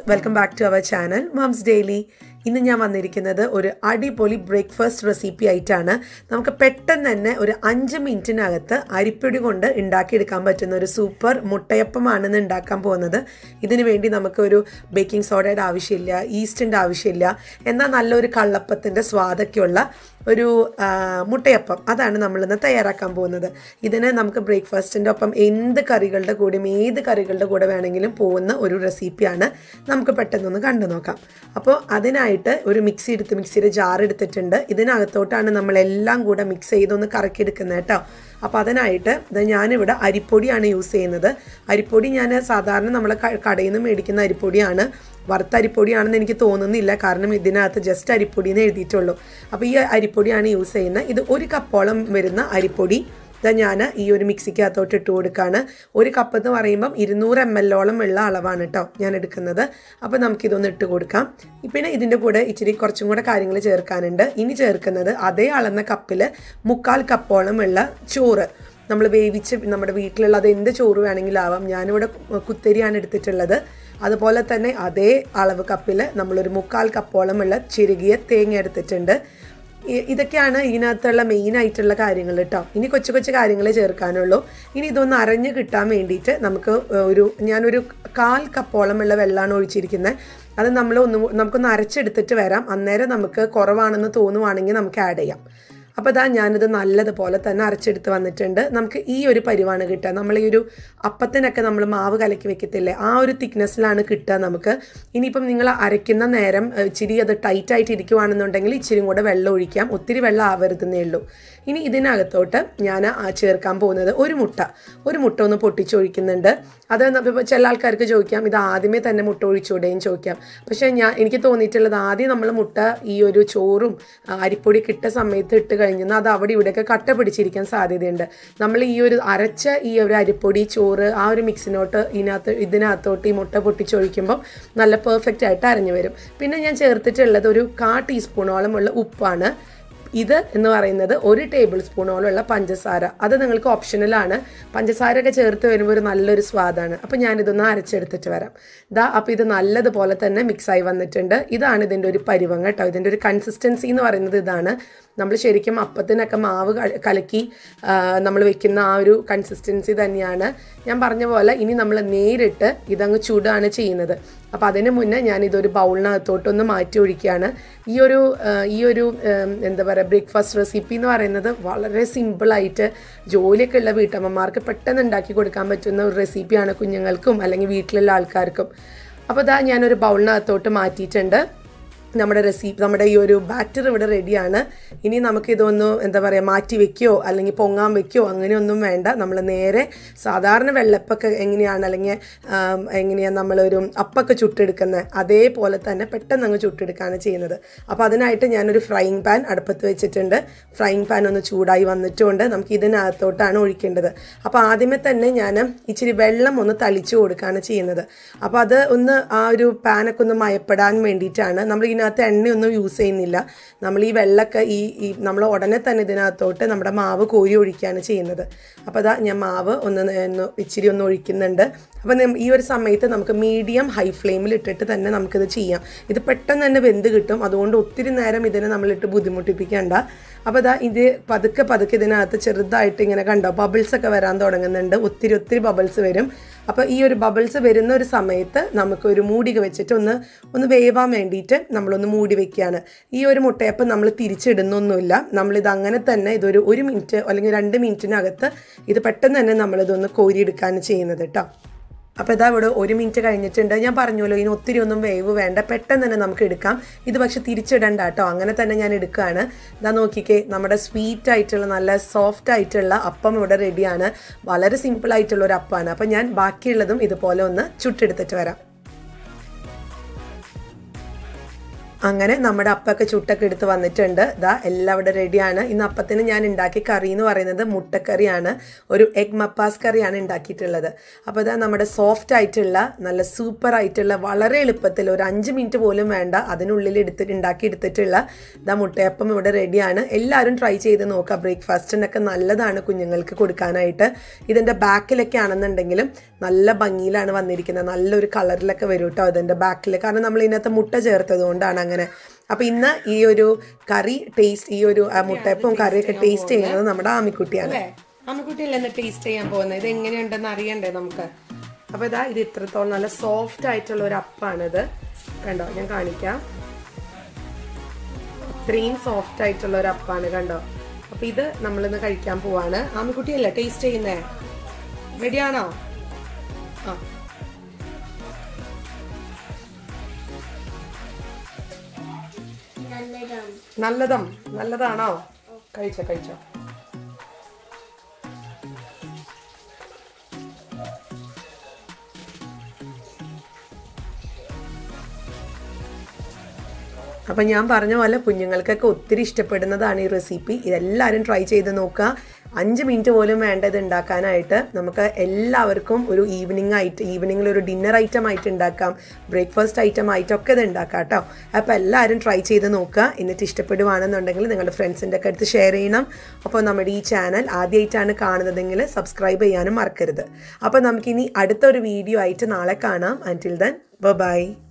welcome back to our channel Moms Daily ഇന്ന് ഞാൻ വന്നിരിക്കുന്നത് ഒരു അടിപൊളി ബ്രേക്ക്ഫാസ്റ്റ് റെസിപ്പി ആയിട്ടാണ് നമുക്ക് പെട്ടെന്ന് തന്നെ ഒരു അഞ്ച് മിനിറ്റിനകത്ത് അരിപ്പൊടി കൊണ്ട് ഉണ്ടാക്കിയെടുക്കാൻ പറ്റുന്ന ഒരു സൂപ്പർ മുട്ടയപ്പമാണ് ഇന്ന് ഉണ്ടാക്കാൻ പോകുന്നത് ഇതിനു വേണ്ടി നമുക്കൊരു ബേക്കിംഗ് സോഡയുടെ ആവശ്യമില്ല ഈസ്റ്റിൻ്റെ ആവശ്യമില്ല എന്നാൽ നല്ലൊരു കള്ളപ്പത്തിൻ്റെ സ്വാദൊക്കെയുള്ള ഒരു ആ, മുട്ടയപ്പം അതാണ് നമ്മളിന്ന് തയ്യാറാക്കാൻ പോകുന്നത് ഇതിന് നമുക്ക് ബ്രേക്ക്ഫാസ്റ്റിൻ്റെ ഒപ്പം എന്ത് കറികളുടെ കൂടെയും ഏത് കറികളുടെ കൂടെ വേണമെങ്കിലും പോകുന്ന ഒരു റെസിപ്പിയാണ് നമുക്ക് പെട്ടെന്നൊന്ന് കണ്ടു നോക്കാം അപ്പോൾ അതിനായിട്ട് ഒരു മിക്സി എടുത്ത് മിക്സിയുടെ ജാർ എടുത്തിട്ടുണ്ട് ഇതിനകത്തോട്ടാണ് നമ്മളെല്ലാം കൂടെ മിക്സ് ചെയ്തൊന്ന് കറക്കിയെടുക്കുന്നത് കേട്ടോ അപ്പോൾ അതിനായിട്ട് ഇത് ഞാനിവിടെ അരിപ്പൊടിയാണ് യൂസ് ചെയ്യുന്നത് അരിപ്പൊടി ഞാൻ സാധാരണ നമ്മൾ കടയിൽ നിന്ന് മേടിക്കുന്ന അരിപ്പൊടിയാണ് വറുത്ത അരിപ്പൊടിയാണെന്ന് എനിക്ക് തോന്നുന്നില്ല കാരണം ഇതിനകത്ത് ജസ്റ്റ് അരിപ്പൊടി എന്ന് എഴുതിയിട്ടുള്ളൂ അപ്പോൾ ഈ അരിപ്പൊടിയാണ് യൂസ് ചെയ്യുന്നത് ഇത് ഒരു കപ്പോളം വരുന്ന അരിപ്പൊടി ഇതാ ഞാൻ ഈ ഒരു മിക്സിക്കകത്തോട്ട് ഇട്ട് കൊടുക്കുകയാണ് ഒരു കപ്പ് എന്ന് പറയുമ്പം ഇരുന്നൂറ് എം എല്ലോളം ഉള്ള അളവാണ് കേട്ടോ ഞാൻ എടുക്കുന്നത് അപ്പോൾ നമുക്കിതൊന്ന് ഇട്ട് കൊടുക്കാം പിന്നെ ഇതിൻ്റെ കൂടെ ഇച്ചിരി കുറച്ചും കൂടെ കാര്യങ്ങൾ ചേർക്കാനുണ്ട് ഇനി ചേർക്കുന്നത് അതേ അളന്ന കപ്പിൽ മുക്കാൽ കപ്പോളം ഉള്ള ചോറ് നമ്മൾ വേവിച്ച് നമ്മുടെ വീട്ടിലുള്ള അത് എന്ത് ചോറ് വേണമെങ്കിലും ആവാം ഞാനിവിടെ കുത്തരിയാണ് എടുത്തിട്ടുള്ളത് അതുപോലെ തന്നെ അതേ അളവ് കപ്പിൽ നമ്മളൊരു മുക്കാൽ കപ്പോളം ഉള്ള ചിരുകിയ തേങ്ങ എടുത്തിട്ടുണ്ട് ഇ- ഇതൊക്കെയാണ് ഇതിനകത്തുള്ള മെയിൻ ആയിട്ടുള്ള കാര്യങ്ങൾ കേട്ടോ ഇനി കൊച്ചു കൊച്ചു കാര്യങ്ങളെ ചേർക്കാനുള്ളൂ ഇനി ഇതൊന്ന് അരഞ്ഞ് കിട്ടാൻ വേണ്ടിയിട്ട് നമുക്ക് ഒരു ഞാനൊരു കാൽ കപ്പോളം ഉള്ള വെള്ളമാണ് ഒഴിച്ചിരിക്കുന്നത് അത് നമ്മൾ ഒന്ന് നമുക്കൊന്ന് അരച്ചെടുത്തിട്ട് വരാം അന്നേരം നമുക്ക് കുറവാണെന്ന് തോന്നുവാണെങ്കിൽ നമുക്ക് ആഡ് ചെയ്യാം അപ്പോൾ ഇതാ ഞാനിത് നല്ലതുപോലെ തന്നെ അരച്ചെടുത്ത് വന്നിട്ടുണ്ട് നമുക്ക് ഈ ഒരു പരിവാണ് കിട്ടുക നമ്മൾ ഈ ഒരു അപ്പത്തിനൊക്കെ നമ്മൾ മാവ് കലക്കി വെക്കത്തില്ലേ ആ ഒരു തിക്നെസ്സിലാണ് കിട്ടുക നമുക്ക് ഇനിയിപ്പം നിങ്ങൾ അരയ്ക്കുന്ന നേരം ഏഹ്, ഇച്ചിരി അത് ടൈറ്റ് ആയിട്ട് ഇരിക്കുവാണെന്നുണ്ടെങ്കിൽ ഇച്ചിരി കൂടെ വെള്ളം ഒഴിക്കാം ഒത്തിരി വെള്ളം ആവരുതെന്നേ ഉള്ളൂ ഇനി ഇതിനകത്തോട്ട് ഞാൻ ആ ചേർക്കാൻ പോകുന്നത് ഒരു മുട്ട ഒരു മുട്ട ഒന്ന് പൊട്ടിച്ചൊഴിക്കുന്നുണ്ട് അത് ഇപ്പോൾ ചില ആൾക്കാർക്ക് ചോദിക്കാം ഇത് ആദ്യമേ തന്നെ മുട്ട ഒഴിച്ചുകൂടെയും ചോദിക്കാം പക്ഷേ ഞാൻ എനിക്ക് തോന്നിയിട്ടുള്ളത് ആദ്യം നമ്മൾ മുട്ട ഈ ഒരു ചോറും ആ, അരിപ്പൊടി കിട്ട സമയത്ത് ഇട്ട് കഴിഞ്ഞാൽ അത് അവിടെ ഇവിടെയൊക്കെ കട്ട പിടിച്ചിരിക്കാൻ സാധ്യതയുണ്ട് നമ്മൾ ഈ ഒരു അരച്ച ഈ ഒരു അരിപ്പൊടി ചോറ് ആ ഒരു മിക്സിനോട്ട് ഇതിനകത്ത് ഇതിനകത്തോട്ട് ഈ മുട്ട പൊട്ടിച്ചൊഴിക്കുമ്പോൾ നല്ല പെർഫെക്റ്റ് ആയിട്ട് അരഞ്ഞു വരും പിന്നെ ഞാൻ ചേർത്തിട്ടുള്ളത് ഒരു കാ ടീസ്പൂണോളം ഉള്ള ഉപ്പാണ് ഇത് എന്ന് പറയുന്നത് ഒരു ടേബിൾ സ്പൂണോളമുള്ള പഞ്ചസാര അത് നിങ്ങൾക്ക് ഓപ്ഷണലാണ് പഞ്ചസാരയൊക്കെ ചേർത്ത് വരുമ്പോൾ ഒരു നല്ലൊരു സ്വാദാണ് അപ്പോൾ ഞാനിതൊന്ന് അരച്ചെടുത്തിട്ട് വരാം ദാ അപ്പോൾ ഇത് നല്ലതുപോലെ തന്നെ മിക്സായി വന്നിട്ടുണ്ട് ഇതാണ് ഇതിൻ്റെ ഒരു പരുവം കേട്ടോ ഇതിൻ്റെ ഒരു കൺസിസ്റ്റൻസി എന്ന് പറയുന്നത് ഇതാണ് നമ്മൾ ശരിക്കും അപ്പത്തിനൊക്കെ മാവ് ക- കലക്കി നമ്മൾ വെക്കുന്ന ആ ഒരു കൺസിസ്റ്റൻസി തന്നെയാണ് ഞാൻ പറഞ്ഞ പോലെ ഇനി നമ്മൾ നേരിട്ട് ഇതങ്ങ് ചൂടാണ് ചെയ്യുന്നത് അപ്പോൾ അതിന് മുന്നേ ഞാൻ ഇതൊരു ബൗളിനകത്തോട്ടൊന്ന് മാറ്റി ഒഴിക്കുകയാണ് ഈ ഒരു ആ, ഈ ഒരു ഉം, എന്താ പറയുക ബ്രേക്ക്ഫാസ്റ്റ് റെസിപ്പി എന്ന് പറയുന്നത് വളരെ സിമ്പിളായിട്ട് ജോലിയൊക്കെ ഉള്ള വീട്ടമ്മമാർക്ക് പെട്ടെന്ന് ഉണ്ടാക്കി കൊടുക്കാൻ പറ്റുന്ന ഒരു റെസിപ്പിയാണ് കുഞ്ഞുങ്ങൾക്കും അല്ലെങ്കിൽ വീട്ടിലുള്ള ആൾക്കാർക്കും അപ്പോൾ ഇതാ ഞാനൊരു ബൗളിനകത്തോട്ട് മാറ്റിയിട്ടുണ്ട് നമ്മുടെ റെസിപ്പി നമ്മുടെ ഈ ഒരു ബാറ്റർ ഇവിടെ റെഡിയാണ് ഇനി നമുക്ക് ഇതൊന്ന് എന്താ പറയുക മാറ്റി വെക്കുകയോ അല്ലെങ്കിൽ പൊങ്ങാൻ വെക്കുകയോ അങ്ങനെയൊന്നും വേണ്ട നമ്മൾ നേരെ സാധാരണ വെള്ളപ്പൊക്കെ എങ്ങനെയാണ് അല്ലെങ്കിൽ ആം, എങ്ങനെയാണ് നമ്മളൊരു അപ്പൊക്കെ ചുട്ടെടുക്കുന്നത് അതേപോലെ തന്നെ പെട്ടെന്ന് അങ്ങ് ചുട്ടെടുക്കുകയാണ് ചെയ്യുന്നത് അപ്പോൾ അതിനായിട്ട് ഞാനൊരു ഫ്രൈയിങ് പാൻ അടുപ്പത്ത് വെച്ചിട്ടുണ്ട് ഫ്രൈയിങ് പാൻ ഒന്ന് ചൂടായി വന്നിട്ടുകൊണ്ട് നമുക്ക് ഇതിനകത്തോട്ടാണ് ഒഴിക്കേണ്ടത് അപ്പോൾ ആദ്യമേ തന്നെ ഞാൻ ഇച്ചിരി വെള്ളം ഒന്ന് തളിച്ചു കൊടുക്കുകയാണ് ചെയ്യുന്നത് അപ്പോൾ അത് ഒന്ന് ആ ഒരു പാനൊക്കെ ഒന്ന് മയപ്പെടാൻ വേണ്ടിയിട്ടാണ് നമ്മൾ ഇതിനകത്ത് എണ്ണയൊന്നും യൂസ് ചെയ്യുന്നില്ല നമ്മൾ ഈ വെള്ളമൊക്കെ ഈ ഈ നമ്മൾ ഉടനെ തന്നെ ഇതിനകത്തോട്ട് നമ്മുടെ മാവ് കോരി ഒഴിക്കുകയാണ് ചെയ്യുന്നത് അപ്പോൾ അതാ ഞാൻ മാവ് ഒന്ന് നേ- ഒന്ന് ഇച്ചിരി ഒന്ന് ഒഴിക്കുന്നുണ്ട് അപ്പോൾ നം- ഈ ഒരു സമയത്ത് നമുക്ക് മീഡിയം ഹൈ ഫ്ലെയിമിൽ ഇട്ടിട്ട് തന്നെ നമുക്കിത് ചെയ്യാം ഇത് പെട്ടെന്ന് തന്നെ വെന്ത് കിട്ടും അതുകൊണ്ട് ഒത്തിരി നേരം ഇതിനെ നമ്മളിട്ട് ബുദ്ധിമുട്ടിപ്പിക്കേണ്ട അപ്പോൾ ഇതാ ഇത് പതുക്കെ പതുക്കെ ഇതിനകത്ത് ചെറുതായിട്ട് ഇങ്ങനെ കണ്ടോ ബബിൾസ് ഒക്കെ വരാൻ തുടങ്ങുന്നുണ്ട് ഒത്തിരി ഒത്തിരി ബബിൾസ് വരും അപ്പോൾ ഈ ഒരു ബബിൾസ് വരുന്ന ഒരു സമയത്ത് നമുക്ക് ഒരു മൂടിക വെച്ചിട്ട് ഒന്ന് ഒന്ന് വേവാൻ വേണ്ടിയിട്ട് നമ്മളൊന്ന് മൂടി വെക്കുകയാണ് ഈ ഒരു മുട്ടയപ്പം നമ്മൾ തിരിച്ചിടുന്നൊന്നുമില്ല നമ്മളിത് അങ്ങനെ തന്നെ ഇതൊരു ഒരു മിനിറ്റ് അല്ലെങ്കിൽ രണ്ട് മിനിറ്റിനകത്ത് ഇത് പെട്ടെന്ന് തന്നെ നമ്മളിതൊന്ന് കോരിയെടുക്കുകയാണ് ചെയ്യുന്നത് കേട്ടോ അപ്പോൾ ഇതാ ഇവിടെ ഒരു മിനിറ്റ് കഴിഞ്ഞിട്ടുണ്ട് ഞാൻ പറഞ്ഞല്ലോ ഇനി ഒത്തിരി ഒന്നും വേവ് വേണ്ട പെട്ടെന്ന് തന്നെ നമുക്ക് എടുക്കാം ഇത് പക്ഷെ തിരിച്ചിടണ്ട കേട്ടോ അങ്ങനെ തന്നെ ഞാൻ എടുക്കുകയാണ് ഇതാ നോക്കിക്കേ നമ്മുടെ സ്വീറ്റ് ആയിട്ടുള്ള നല്ല സോഫ്റ്റ് ആയിട്ടുള്ള അപ്പം ഇവിടെ റെഡിയാണ് വളരെ സിമ്പിൾ ആയിട്ടുള്ള ഒരു അപ്പമാണ് അപ്പോൾ ഞാൻ ബാക്കിയുള്ളതും ഇതുപോലെ ഒന്ന് ചുട്ടെടുത്തിട്ട് വരാം അങ്ങനെ നമ്മുടെ അപ്പൊക്കെ ചുട്ടൊക്കെ എടുത്ത് വന്നിട്ടുണ്ട് ഇതാ എല്ലാം ഇവിടെ റെഡിയാണ് ഇന്ന് അപ്പത്തിന് ഞാൻ ഉണ്ടാക്കിയ കറി എന്ന് പറയുന്നത് മുട്ടക്കറിയാണ് ഒരു എഗ് മപ്പാസ് കറിയാണ് ഉണ്ടാക്കിയിട്ടുള്ളത് അപ്പോൾ ഇതാ നമ്മുടെ സോഫ്റ്റ് ആയിട്ടുള്ള നല്ല സൂപ്പർ ആയിട്ടുള്ള വളരെ എളുപ്പത്തിൽ ഒരു അഞ്ച് മിനിറ്റ് പോലും വേണ്ട അതിനുള്ളിൽ എടുത്തിട്ട് ഉണ്ടാക്കി എടുത്തിട്ടുള്ള ഇതാ മുട്ടയപ്പം ഇവിടെ റെഡിയാണ് എല്ലാവരും ട്രൈ ചെയ്ത് നോക്കുക ബ്രേക്ക്ഫാസ്റ്റിനൊക്കെ നല്ലതാണ് കുഞ്ഞുങ്ങൾക്ക് കൊടുക്കാനായിട്ട് ഇതിൻ്റെ ബാക്കിലൊക്കെ ആണെന്നുണ്ടെങ്കിലും നല്ല ഭംഗിയിലാണ് വന്നിരിക്കുന്നത് നല്ലൊരു കളറിലൊക്കെ വരും കേട്ടോ അതിൻ്റെ ബാക്കിൽ കാരണം നമ്മൾ ഇതിനകത്ത് മുട്ട ചേർത്തത് കൊണ്ടാണ് അങ്ങനെ അപ്പോൾ ഇന്ന് ഈ ഒരു കറി ടേസ്റ്റ് ഈ ഒരു ആ, മുട്ടയപ്പവും കറിയൊക്കെ ടേസ്റ്റ് ചെയ്യുന്നത് നമ്മുടെ ആമിക്കുട്ടിയാണ് ആമിക്കുട്ടിയല്ലേ ഇന്ന് ടേസ്റ്റ് ചെയ്യാൻ പോകുന്നത് ഇത് എങ്ങനെയുണ്ടെന്ന് അറിയണ്ടേ നമുക്ക് അപ്പോൾ ഇതാ ഇത് ഇത്രത്തോളം നല്ല സോഫ്റ്റ് ആയിട്ടുള്ള ഒരു അപ്പാണിത് കണ്ടോ ഞാൻ കാണിക്കാം അത്രയും സോഫ്റ്റ് ആയിട്ടുള്ള ഒരു അപ്പാണ് കണ്ടോ അപ്പൊ ഇത് നമ്മളിന്ന് കഴിക്കാൻ പോവാണ് ആമിക്കുട്ടിയല്ലേ ടേസ്റ്റ് ചെയ്യുന്നേ റെഡിയാണോ ആ നല്ലതും നല്ലതാണോ കഴിച്ചോ കഴിച്ചോ അപ്പം ഞാൻ പറഞ്ഞ പോലെ കുഞ്ഞുങ്ങൾക്കൊക്കെ ഒത്തിരി ഇഷ്ടപ്പെടുന്നതാണ് ഈ റെസിപ്പി ഇതെല്ലാവരും ട്രൈ ചെയ്ത് നോക്കുക അഞ്ച് മിനിറ്റ് പോലും വേണ്ട ഇത് ഉണ്ടാക്കാനായിട്ട് നമുക്ക് എല്ലാവർക്കും ഒരു ഈവനിങ് ആയിട്ട് ഈവനിങ്ങിൽ ഒരു ഡിന്നർ ഐറ്റം ആയിട്ട് ഉണ്ടാക്കാം ബ്രേക്ക്ഫാസ്റ്റ് ഐറ്റം ആയിട്ടൊക്കെ ഇത് ഉണ്ടാക്കാം കേട്ടോ അപ്പോൾ എല്ലാവരും ട്രൈ ചെയ്ത് നോക്കുക എന്നിട്ട് ഇഷ്ടപ്പെടുവാണെന്നുണ്ടെങ്കിൽ നിങ്ങളുടെ ഫ്രണ്ട്സിൻ്റെ ഒക്കെ അടുത്ത് ഷെയർ ചെയ്യണം അപ്പോൾ നമ്മുടെ ഈ ചാനൽ ആദ്യമായിട്ടാണ് കാണുന്നതെങ്കിൽ സബ്സ്ക്രൈബ് ചെയ്യാനും മറക്കരുത് അപ്പോൾ നമുക്കിനി അടുത്തൊരു വീഡിയോ ആയിട്ട് നാളെ കാണാം അൻറ്റിൽ ദെൻ ബൈ